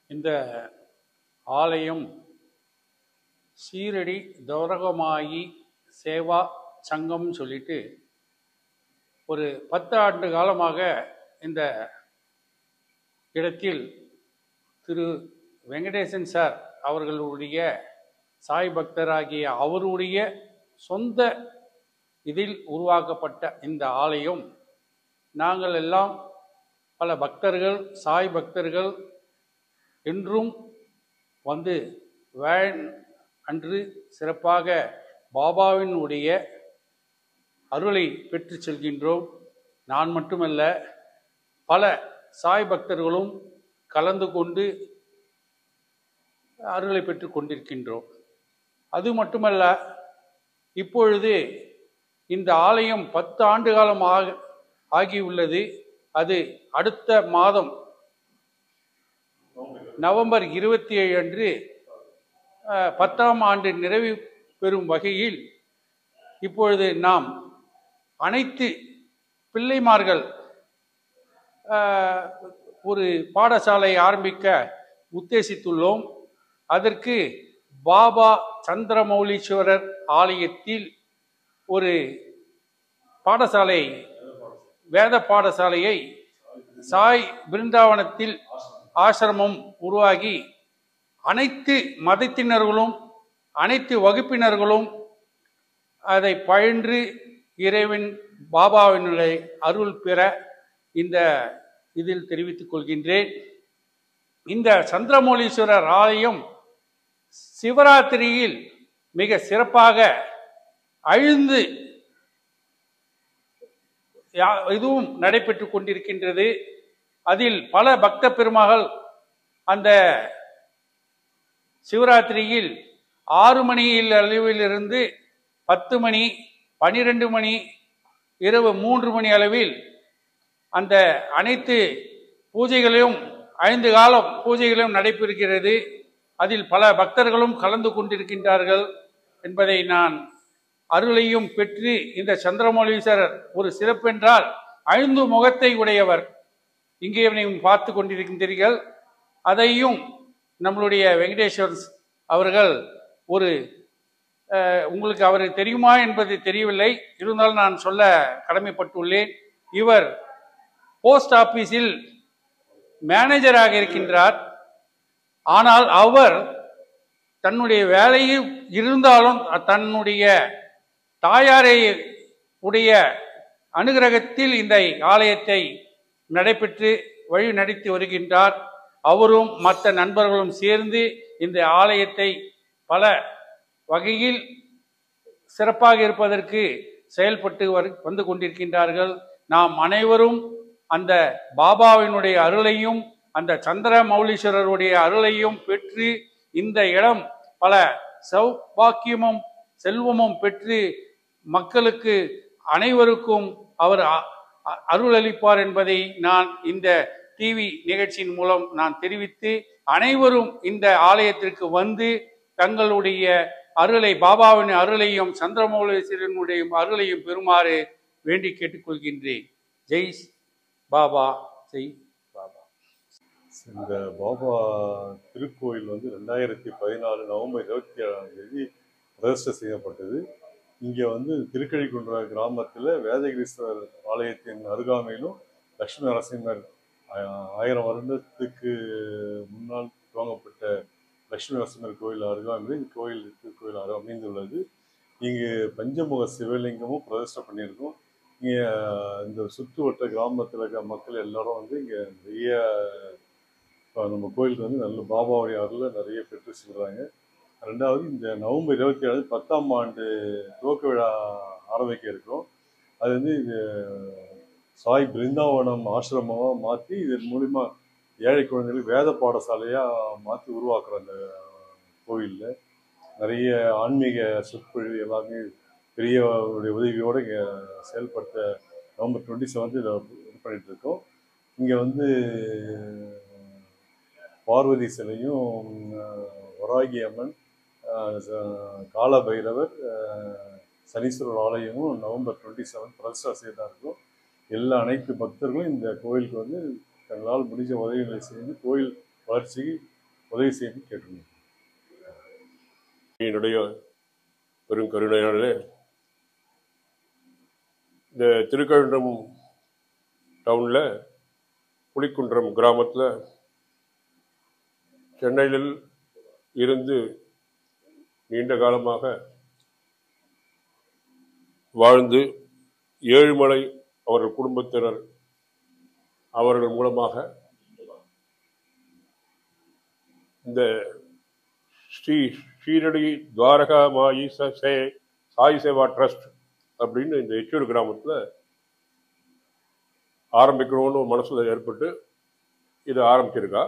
இந்த ஆலயம் சீரடி தௌரகமாயி சேவா சங்கம்னு சொல்லிட்டு ஒரு பத்து ஆண்டு காலமாக இந்த இடத்தில் திரு வெங்கடேசன் சார் அவர்களுடைய சாய் பக்தராகிய அவருடைய சொந்த இதில் உருவாக்கப்பட்ட இந்த ஆலயம் நாங்கள் எல்லாம் பல பக்தர்கள் சாய் பக்தர்கள் என்றும் வந்து வேன் அன்று சிறப்பாக பாபாவினுடைய அருளை பெற்று செல்கின்றோம் நான் மட்டுமல்ல பல சாய் பக்தர்களும் கலந்து கொண்டு அருளை பெற்று கொண்டிருக்கின்றோம் அது மட்டுமல்ல இப்பொழுது இந்த ஆலயம் பத்து ஆண்டு காலம் ஆக ஆகியுள்ளது அது அடுத்த மாதம் நவம்பர் இருபத்தி ஏழு அன்று அஹ், பத்தாம் ஆண்டு நிறைவு பெறும் வகையில் இப்பொழுது நாம் அனைத்து பிள்ளைமார்கள் அஹ், ஒரு பாடசாலை ஆரம்பிக்க உத்தேசித்துள்ளோம் அதற்கு பாபா சந்திரமௌலீஸ்வரர் ஆலயத்தில் ஒரு பாடசாலை வேத பாடசாலையை சாய் பிருந்தாவனத்தில் ஆசிரமம் உருவாகி அனைத்து மதத்தினர்களும் அனைத்து வகுப்பினர்களும் அதை பயின்று இறைவன் பாபாவினுடைய அருள் பெற இந்த இதில் தெரிவித்துக் கொள்கின்றேன் இந்த சந்திரமௌலீஸ்வரர் ஆலயம் சிவராத்திரியில் மிக சிறப்பாக அழிந்து யா- இதுவும் நடைபெற்று கொண்டிருக்கின்றது அதில் பல பக்த பெருமகள் அந்த சிவராத்திரியில் ஆறு மணியில் அளவிலிருந்து பத்து மணி பனிரெண்டு மணி இரவு மூன்று மணி அளவில் அந்த அனைத்து பூஜைகளையும் ஐந்து காலம் பூஜைகளும் நடைபெறுகிறது அதில் பல பக்தர்களும் கலந்து கொண்டிருக்கின்றார்கள் என்பதை நான் அருளையும் பெற்று இந்த சந்திரமௌலீஸ்வரர் ஒரு சிறப்பென்றால் ஐந்து முகத்தை உடையவர் இங்கே நீங்கள் பார்த்து கொண்டிருக்கின்றீர்கள் அதையும் நம்மளுடைய வெங்கடேஸ்வர் அவர்கள் ஒரு அஹ், உங்களுக்கு அவர் தெரியுமா என்பது தெரியவில்லை இருந்தாலும் நான் சொல்ல கடமைப்பட்டுள்ளேன் இவர் போஸ்ட் ஆபீஸில் மேனேஜராக இருக்கின்றார் ஆனால் அவர் தன்னுடைய வேலையில் இருந்தாலும் தன்னுடைய தாயாரை உடைய அனுகிரகத்தில் இந்த ஆலயத்தை நடைபெற்று வழி நடத்தி வருகின்றார் அவரும் மற்ற நண்பர்களும் சேர்ந்து இந்த ஆலயத்தை பல வகையில் சிறப்பாக இருப்பதற்கு செயல்பட்டு வரு- வந்து கொண்டிருக்கின்றார்கள் நாம் அனைவரும் அந்த பாபாவினுடைய அருளையும் அந்த சந்திர மௌலீஸ்வரருடைய அருளையும் பெற்று இந்த இடம் பல சௌபாக்கியமும் செல்வமும் பெற்று மக்களுக்கு அனைவருக்கும் அவர் அ- அ- அருளளிப்பார் என்பதை நான் இந்த டிவி நிகழ்ச்சியின் மூலம் நான் தெரிவித்து அனைவரும் இந்த ஆலயத்திற்கு வந்து தங்களுடைய அருளை பாபாவின் அருளையும் சந்திரமௌலீஸ்வரனுடைய அருளையும் பெறுமாறு வேண்டி கேட்டுக்கொள்கின்றேன் ஜெய் பாபா ஜெய் பாபா இந்த பாபா திருக்கோயில் வந்து ரெண்டாயிரத்தி பதினாலு நவம்பர் இருபத்தி ஏழாம் தேதி ரெஜிஸ்டர் செய்யப்பட்டது இங்கே வந்து திருக்கழிக்குன்ற கிராமத்தில் வேதகிரீஸ்வரர் ஆலயத்தின் அருகாமையிலும் லட்சுமி நரசிம்மர் ஆ- ஆயிரம் வருடத்துக்கு முன்னால் துவங்கப்பட்ட லட்சுமி நரசிம்மர் கோயில் அருகாமையில் இந்த கோயில் திருக்கோயில் அரு அமைந்துள்ளது இங்கு பஞ்சமுக சிவலிங்கமும் பிரதிஷ்டை பண்ணியிருக்கோம் இங்கே இந்த சுற்று வட்ட கிராமத்தில் இருக்க மக்கள் எல்லாரும் வந்து இங்கே நிறைய இப்போ நம்ம கோயிலுக்கு வந்து நல்ல பாபாவுடைய அருளை நிறைய பெற்று செல்கிறாங்க ரெண்டாவது இந்த நவம்பர் இருபத்தி ஏழு பத்தாம் ஆண்டு துவக்க விழா ஆரம்பிக்க இருக்கிறோம் அது வந்து இது சாய் பிருந்தாவனம் ஆசிரமமாக மாற்றி இதன் மூலிமா ஏழை குழந்தைகளுக்கு வேத பாடசாலையாக மாற்றி உருவாக்குறோம் அந்த கோயிலில் நிறைய ஆன்மீக சொற்பொழிவு எல்லாமே பெரியவருடைய உதவியோடு இங்கே செயல்படுத்த நவம்பர் டுவெண்ட்டி செவன்த் இதை இது பண்ணிட்டு இருக்கோம் இங்கே வந்து பார்வதி சிலையும் அஹ், வராகி அம்மன் அஹ், ச- கால பைரவர் அஹ், சனீஸ்வரர் ஆலயமும் நவம்பர் டுவெண்ட்டி செவன் பிரதிஷ்டா செய்தா இருக்கும் எல்லா அனைத்து பக்தர்களும் இந்த கோயிலுக்கு வந்து தங்களால் முடிஞ்ச உதவிகளை செய்து கோயில் வளர்ச்சிக்கு உதவி செய்து கேட்டுக்கணும் என்னுடைய பெரும் கருணையாலே இந்த திருக்கழுன்றம் டவுனில் புலிக்குன்றம் கிராமத்தில் சென்னையில் இருந்து நீண்ட காலமாக வாழ்ந்து ஏழுமலை அவர்கள் குடும்பத்தினர் அவர்கள் மூலமாக இந்த ஸ்ரீ ஷீரடி துவாரகா மாயி ச- சே சாய் சேவா ட்ரஸ்ட் அப்படின்னு இந்த எச்சூர் கிராமத்தில் ஆரம்பிக்கணும்னு மனசுல ஏற்பட்டு இது ஆரம்பிச்சிருக்கா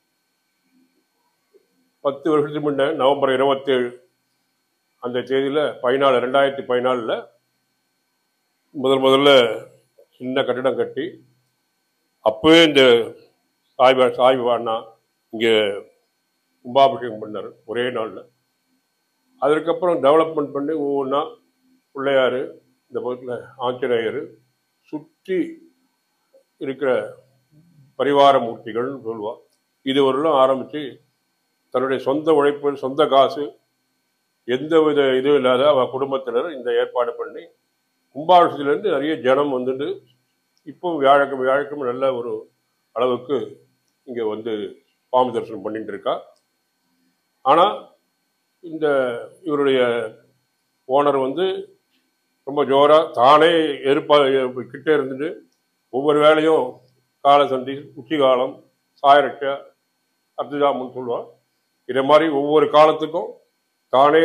பத்து வருஷத்துக்கு முன்ன நவம்பர் இருபத்தேழு அந்த தேதியில் பதினாலு ரெண்டாயிரத்தி பதினாலில் முதல் முதல்ல சின்ன கட்டிடம் கட்டி அப்பவே இந்த சாய்பா சாய்பா அண்ணா இங்கே கும்பாபிஷேகம் பண்ணார் ஒரே நாளில் அதற்கப்புறம் டெவலப்மெண்ட் பண்ணி ஒவ்வொன்றா பிள்ளையார் இந்த பக்கத்தில் ஆஞ்சநேயர் சுற்றி இருக்கிற பரிவார மூர்த்திகள்னு சொல்லுவாள் இது வரலாம் ஆரம்பித்து தன்னுடைய சொந்த உழைப்பு சொந்த காசு எந்த வித இதுவும் இல்லாத அவ குடும்பத்தினர் இந்த ஏற்பாடு பண்ணி கும்பாபிஷேகத்திலேருந்து நிறைய ஜனம் வந்துட்டு இப்போ வியாழக்கிழமை வியாழக்கிழமை நல்ல ஒரு அளவுக்கு இங்கே வந்து சுவாமி தரிசனம் பண்ணிட்டு இருக்கா ஆனால் இந்த இவருடைய ஓனர் வந்து ரொம்ப ஜோரா தானே எதிர்ப்பா கிட்டே இருந்துட்டு ஒவ்வொரு வேலையும் கால சந்தி உச்சி காலம் சாயரட்சை அர்த்தஜாமுன்னு சொல்லுவாள் இதே மாதிரி ஒவ்வொரு காலத்துக்கும் தானே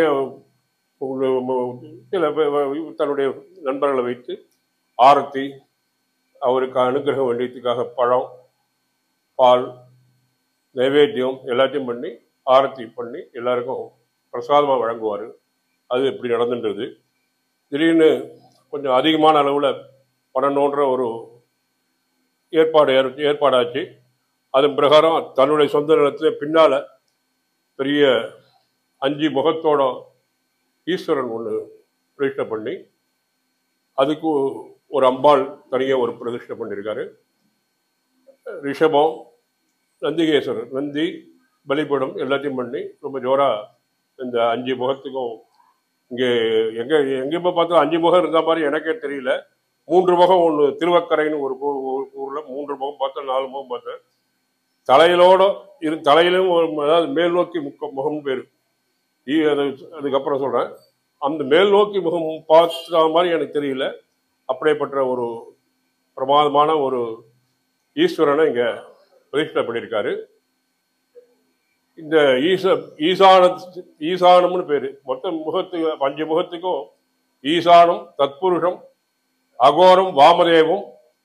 சில பே- தன்னுடைய நண்பர்களை வைத்து ஆரத்தி அவருக்கு அனுகிரகம் வேண்டியதுக்காக பழம் பால் நைவேத்தியம் எல்லாத்தையும் பண்ணி ஆரத்தி பண்ணி எல்லாருக்கும் பிரசாதமாக வழங்குவார் அது இப்படி நடந்துன்றது திடீர்னு கொஞ்சம் அதிகமான அளவில் பண்ணணுன்ற ஒரு ஏற்பாடு ஏற்- ஏற்பாடாச்சு அதன் பிரகாரம் தன்னுடைய சொந்த நிலத்தில் பின்னால் பெரிய அஞ்சு முகத்தோட ஈஸ்வரன் ஒன்று பிரதிஷ்டை பண்ணி அதுக்கு ஒரு அம்பாள் தனியாக ஒரு பிரதிஷ்டை பண்ணியிருக்காரு ரிஷபம் நந்திகேஸ்வரர் நந்தி பலிபீடம் எல்லாத்தையும் பண்ணி ரொம்ப ஜோரா இந்த அஞ்சு முகத்துக்கும் இங்கே எங்கே எங்கேயுமே பார்த்தா அஞ்சு முகம் இருந்த மாதிரி எனக்கே தெரியல மூன்று முகம் ஒன்று திருவக்கரைன்னு ஒரு ஊ- ஊ- ஊர்ல மூன்று முகம் பார்த்தேன் நாலு முகம் பார்த்தேன் தலையிலோட இரு தலையிலும் ஒரு அதாவது மேல் நோக்கி முக்க முகம் பேர் அது அதுக்கப்புறம் சொல்றேன் அந்த மேல் நோக்கி முகம் பார்த்த மாதிரி எனக்கு தெரியல அப்படியேப்பட்ட ஒரு பிரமாதமான ஒரு ஈஸ்வரனை இங்க பிரதிஷ்டை பண்ணியிருக்காரு இந்த ஈச ஈசான ஈசானம்னு பேரு மொத்த முகத்துக்கு அஞ்சு முகத்துக்கும் ஈசானம் தத்புருஷம் அகோரம் வாமதேவம்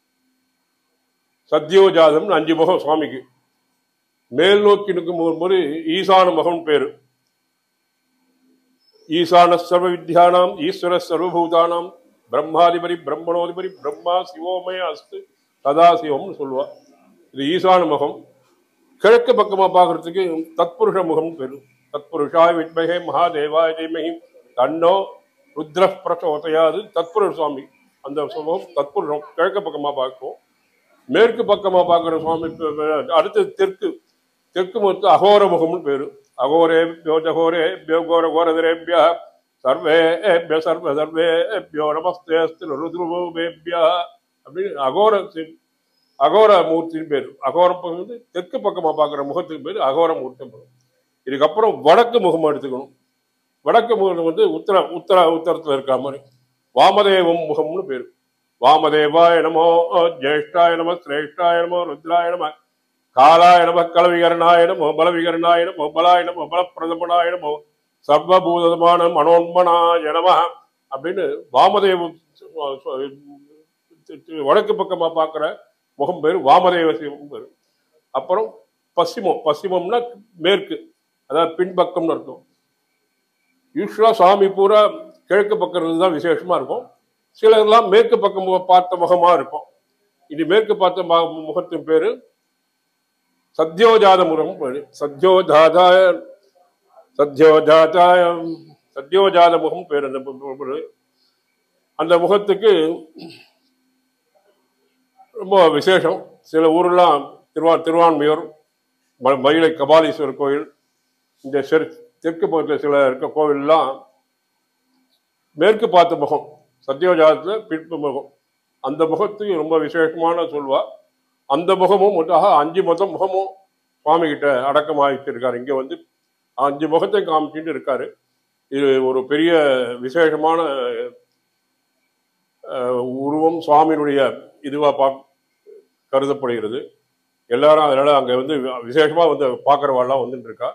சத்யோஜாதம்னு அஞ்சு முகம் சுவாமிக்கு மேல் நோக்கி நிற்கும் ஒரு முறை ஈசான முகம் பேரு ஈசான சர்வ வித்யானாம் ஈஸ்வர சர்வபூதானாம் பிரம்மாதிபதி பிரம்மணோதிபதி பிரம்மா சிவோமய அஸ்து சதா சிவம்னு சொல்லுவா இது ஈசான முகம் கிழக்கு பக்கமா பார்க்கறதுக்கு தத்புருஷ முகம் பேரு தத்புருஷாய வித்மகே மகாதேவாய தீமகி தன்னோ ருத்ர பிரச்சோதயாது தத்புருஷ சுவாமி அந்த முகம் தத்புருஷம் கிழக்கு பக்கமா பார்க்கும் மேற்கு பக்கமா பார்க்குற சுவாமி பே- பே- அடுத்து தெற்கு தெற்கு முகத்து அகோர முகம்னு பேரு அகோரேபியோ ஜகோரேபியோ கோர கோரதரேபிய சர்வேபிய சர்வ சர்வேபியோ நமஸ்தே அஸ்து ருத்ருபேபியா அப்படின்னு அகோர சி- அகோர மூர்த்தின்னு பேர் அகோர பக்கம் வந்து தெற்கு பக்கமா பார்க்குற முகத்துக்கு பேர் அகோர மூர்த்தி பேர் இதுக்கப்புறம் வடக்கு முகம் எடுத்துக்கணும் வடக்கு முகம் வந்து உத்தர உத்தர உத்தரத்தில் இருக்கிற மாதிரி வாமதேவம் முகம்னு பேர் வாமதேவாய நமோ ஜேஷ்டாய நம சிரேஷ்டாய நமோ ருத்ராய நம காலாய நம கலவிகரணாய நமோ பலவிகரணாய நமோ பலாய நமோ பலப்பிரதமனாய நமோ சர்வபூதமான மனோன்மனாய நம அப்படின்னு வாமதேவம் வடக்கு பக்கமா பார்க்குற முகம் பேர் வாமதேவ சிவம் பேர் அப்புறம் பশ্চিமம் பশ্চিமம்னா மேற்கு அதாவது பின்பக்கம்னு அர்த்தம் யூஸ்வலா சாமி பூரா கிழக்கு பக்கம் இருந்து தான் விசேஷமா இருக்கும் சிலர்லாம் மேற்கு பக்கம் மு- பார்த்த முகமா இருக்கும் இது மேற்கு பார்த்த ம- முகத்தின் பேரு சத்யோஜாத முகம் பேரு சத்யோஜாதாய சத்யோஜாதாய சத்யோஜாத முகம் பேர் அந்த மு- மு- மு- அந்த முகத்துக்கு ரொம்ப விசேஷம் சில ஊரெல்லாம் திருவா திருவான்மையூர் ம- மயிலை கபாலீஸ்வரர் கோயில் இந்த செரு தெற்கு பக்கத்தில் சில இருக்க கோவில்லாம் மேற்கு பார்த்த முகம் சத்யோஜாதத்தில் பிற்பு முகம் அந்த முகத்துக்கு ரொம்ப விசேஷமான சொல்வா அந்த முகமும் மொத்தமாக அஞ்சு மொத்தம் முகமும் சுவாமி கிட்ட அடக்கமாகிட்டு இருக்காரு இங்க வந்து அஞ்சு முகத்தை காமிச்சிட்டு இருக்காரு இது ஒரு பெரிய விசேஷமான அஹ், உருவம் சுவாமியினுடைய இதுவா பா கருதப்படுகிறது எல்லாரும் அதனால அங்க வந்து விசேஷமா வந்து பாக்குறவாள்லாம் வந்துட்டு இருக்கா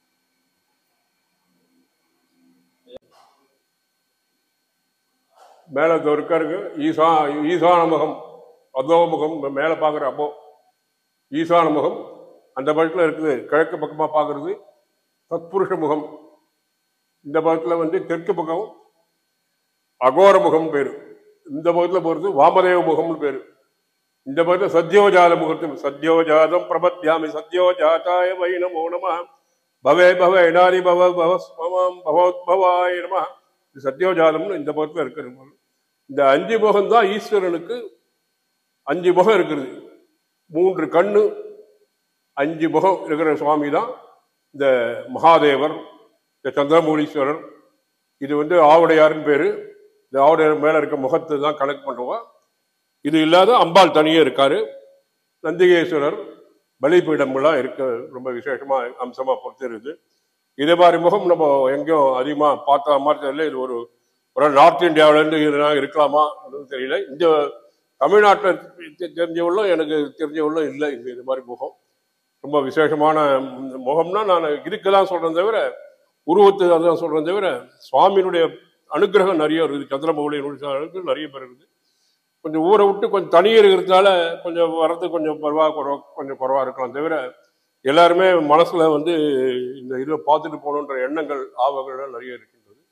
மேல இதோ இருக்காருங்க ஈசா ஈசான முகம் அதோ முகம் மேல பாக்குற அப்போ ஈசான முகம் அந்த பக்கத்துல இருக்குது கிழக்கு பக்கமா பாக்குறது தத்புருஷ முகம் இந்த பக்கத்துல வந்து தெற்கு பக்கம் அகோர முகம் பேரு இந்த பக்கத்துல போறது வாமதேவ முகம்னு பேரு இந்த பக்கத்துல சத்யோஜாத முகத்தும் சத்யோஜாதம் பிரபத்யாமி சத்யோஜாதாய வை நமோ நம பவே பவ எடாரி பவ பவஸ்மமாம் பவோத்பவாய நம இது சத்யோஜாதம்னு இந்த பக்கத்துல இருக்கிறது இந்த அஞ்சு முகம் தான் ஈஸ்வரனுக்கு அஞ்சு முகம் இருக்குது மூன்று கண்ணு அஞ்சு முகம் இருக்கிற சுவாமி தான் இந்த மகாதேவர் இந்த சந்திரமூலீஸ்வரர் இது வந்து ஆவுடையார்னு பேரு இந்த ஆவுடையார் மேல இருக்க முகத்தை தான் கனெக்ட் பண்ணுவோம் இது இல்லாத அம்பாள் தனியே இருக்காரு நந்திகேஸ்வரர் பலிபீடம்லாம் இருக்க ரொம்ப விசேஷமா அம்சமா பொறுத்திருக்குது இதே மாதிரி முகம் நம்ம எங்கேயும் அதிகமா பார்த்த மாதிரி தெரியல இது ஒரு ஒரு நார்த் இந்தியாவில இருந்து இதெல்லாம் இருக்கலாமா அப்படின்னு தெரியல இந்த தமிழ்நாட்டில் தெ- தெரிஞ்சவளும் எனக்கு தெரிஞ்சவளும் இல்லை இங்க இது மாதிரி முகம் ரொம்ப விசேஷமான ம், முகம்னா நான் இதுக்கெல்லாம் சொல்றேன் தவிர உருவத்தை அதான் சொல்றேன் தவிர சுவாமியினுடைய அனுகிரகம் நிறைய இருக்குது சந்திரமௌலியினுடைய அனுகிரகம் நிறைய பேர் இருக்குது கொஞ்சம் ஊரை விட்டு கொஞ்சம் தனியே இருக்கிறதுனால கொஞ்சம் வர்றது கொஞ்சம் பரவா குறவா கொஞ்சம் குறவா இருக்கலாம் தவிர எல்லாருமே மனசுல வந்து இந்த இதை பார்த்துட்டு போகணுன்ற எண்ணங்கள் ஆவல்கள் நிறைய இருக்கின்றது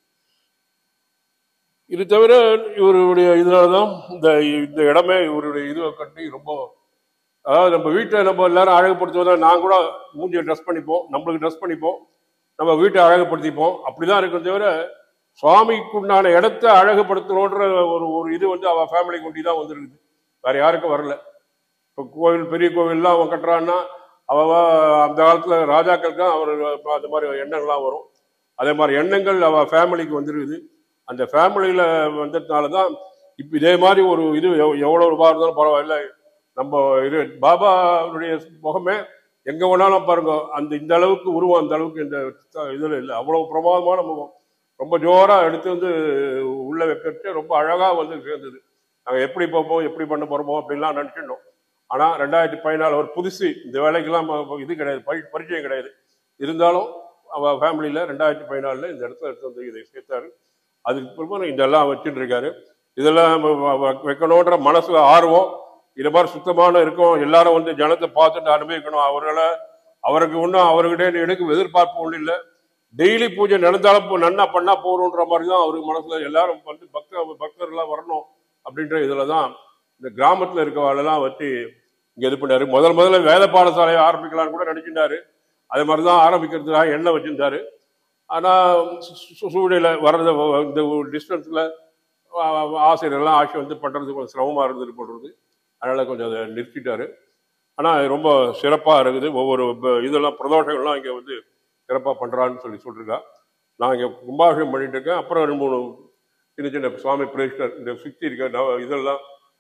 இது தவிர இவருடைய இதனால தான் இந்த இந்த இடமே இவருடைய இதுவை கட்டி ரொம்ப அதாவது நம்ம வீட்டை நம்ம எல்லாரும் அழகுபடுத்துவதா நான் கூட மூஞ்சியை ட்ரெஸ் பண்ணிப்போம் நம்மளுக்கு ட்ரெஸ் பண்ணிப்போம் நம்ம வீட்டை அழகுபடுத்திப்போம் அப்படிதான் இருக்கும் தவிர சுவாமிக்குண்டான இடத்த அழகுபடுத்தணுன்ற ஒரு ஒரு இது வந்து அவ ஃபேமிலி கொண்டு தான் வந்துருக்குது வேற யாருக்கும் வரல இப்போ கோவில் பெரிய கோவில்லாம் அவன் கட்டுறான்னா அவ அவ அந்த காலத்துல ராஜாக்களுக்கு அவர் அந்த மாதிரி எண்ணங்கள்லாம் வரும் அதே மாதிரி எண்ணங்கள் அவ ஃபேமிலிக்கு வந்துருக்குது அந்த ஃபேமிலியில வந்ததுனால தான் இப்போ இதே மாதிரி ஒரு இது எவ்- எவ்வளவு ரூபாய் இருந்தாலும் பரவாயில்ல நம்ம இது பாபாவுடைய முகமே எங்க வேணாலும் பாருங்க அந்த இந்த அளவுக்கு உருவம் அந்த அளவுக்கு இந்த த- இதுல இல்லை அவ்வளவு பிரமாதமான முகம் ரொம்ப ஜோரா எடுத்து வந்து உள்ள வைக்கிறது ரொம்ப அழகா வந்து சேர்ந்தது நாங்க எப்படி போப்போம் எப்படி பண்ண போறோமோ அப்படின்லாம் நினைச்சிருந்தோம் ஆனா ரெண்டாயிரத்தி பதினாலு ஒரு புதுசு இந்த வேலைக்கெல்லாம் ம- இது கிடையாது பரி- பரிச்சயம் கிடையாது இருந்தாலும் அவ ஃபேமிலியில ரெண்டாயிரத்தி பதினாலுல இந்த இடத்துல எடுத்து வந்து இதை சேர்த்தாரு அதுக்கு பிறகு இதெல்லாம் வச்சுட்டு இருக்காரு இதெல்லாம் வ- வ- வைக்கணுன்ற மனசுல ஆர்வம் இது மாதிரி சுத்தமான இருக்கும் எல்லாரும் வந்து ஜனத்தை பார்த்துட்டு அனுபவிக்கணும் அவர்களை அவருக்கு ஒன்றும் அவர்கிட்ட எனக்கு எதிர்பார்ப்பு ஒன்றும் இல்லை டெய்லி பூஜை நடந்தாலும் போ- நன்னா பண்ணா போகணுன்ற மாதிரி தான் அவருக்கு மனசுல எல்லாரும் வந்து பக்த பக்தர்கள்லாம் வரணும் அப்படின்ற இதுல தான் இந்த கிராமத்துல இருக்கவாளெல்லாம் வச்சு இங்க இது பண்ணாரு முதல் முதல்ல வேத பாடசாலையை ஆரம்பிக்கலாம்னு கூட நினைச்சிட்டாரு அதே மாதிரி தான் ஆரம்பிக்கிறதுக்காக எண்ணெய் வச்சிருந்தாரு ஆனா சு- சு- சூழ்நிலை வர்றது வ- இந்த டிஸ்டன்ஸ்ல ஆசிரியர்லாம் ஆட்சி வந்து பண்றது கொஞ்சம் சிரமமா இருந்தது போடுறது அதனால கொஞ்சம் அதை நிறுத்திட்டாரு ஆனா இது ரொம்ப சிறப்பா இருக்குது ஒவ்வொரு ப- இதெல்லாம் பிரதோஷங்கள்லாம் இங்க வந்து சிறப்பா பண்றான்னு சொல்லி சொல்லிருக்கா நான் இங்க கும்பாபிஷேகம் பண்ணிட்டு இருக்கேன் அப்புறம் ரெண்டு மூணு சின்ன சின்ன சுவாமி பிரேஷ்டர் இந்த சுத்தி இருக்க நவ- இதெல்லாம்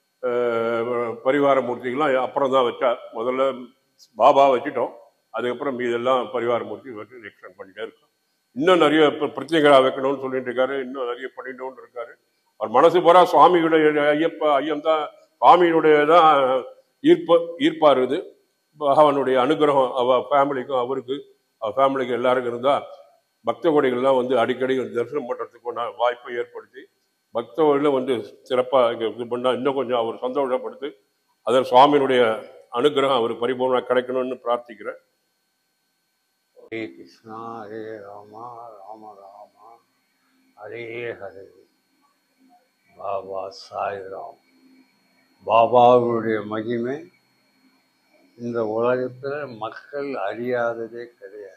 அஹ், பரிவார மூர்த்திகள்லாம் அப்புறம் தான் வச்சா முதல்ல பாபா வச்சுட்டோம் அதுக்கப்புறம் மீதெல்லாம் பரிவார மூர்த்தி வச்சு எக்ஸ்டெண்ட் பண்ணிட்டே இருக்கோம் இன்னும் நிறைய பிர- பிரத்யேகரா வைக்கணும்னு சொல்லிட்டு இருக்காரு இன்னும் நிறைய பண்ணிட்டோம்னு இருக்காரு அவர் மனசு பூரா சுவாமியுடைய ஐயப்ப ஐயம் தான் சுவாமியினுடைய தான் ஈர்ப்பு ஈர்ப்பா இருக்குது பகவானுடைய அனுகிரகம் அவ ஃபேமிலிக்கும் அவருக்கு அவ ஃபேமிலிக்கு எல்லாருக்கும் இருந்தா பக்த கோடிகள்லாம் வந்து அடிக்கடி வந்து தரிசனம் பண்றதுக்கு வாய்ப்பை ஏற்படுத்தி பக்த கோடிகளும் வந்து சிறப்பா இங்க இது பண்ணா இன்னும் கொஞ்சம் அவர் சந்தோஷப்படுத்தி அதில் சுவாமியினுடைய அனுகிரகம் அவருக்கு பரிபூர்ண கிடைக்கணும்னு பிரார்த்திக்கிறேன் ஹரே கிருஷ்ணா ஹரே ராமா ராம ராமா ஹரே ஹரே பாபா சாய்ராம் பாபாவுடைய மகிமை இந்த உலகத்தில் மக்கள் அறியாததே கிடையாது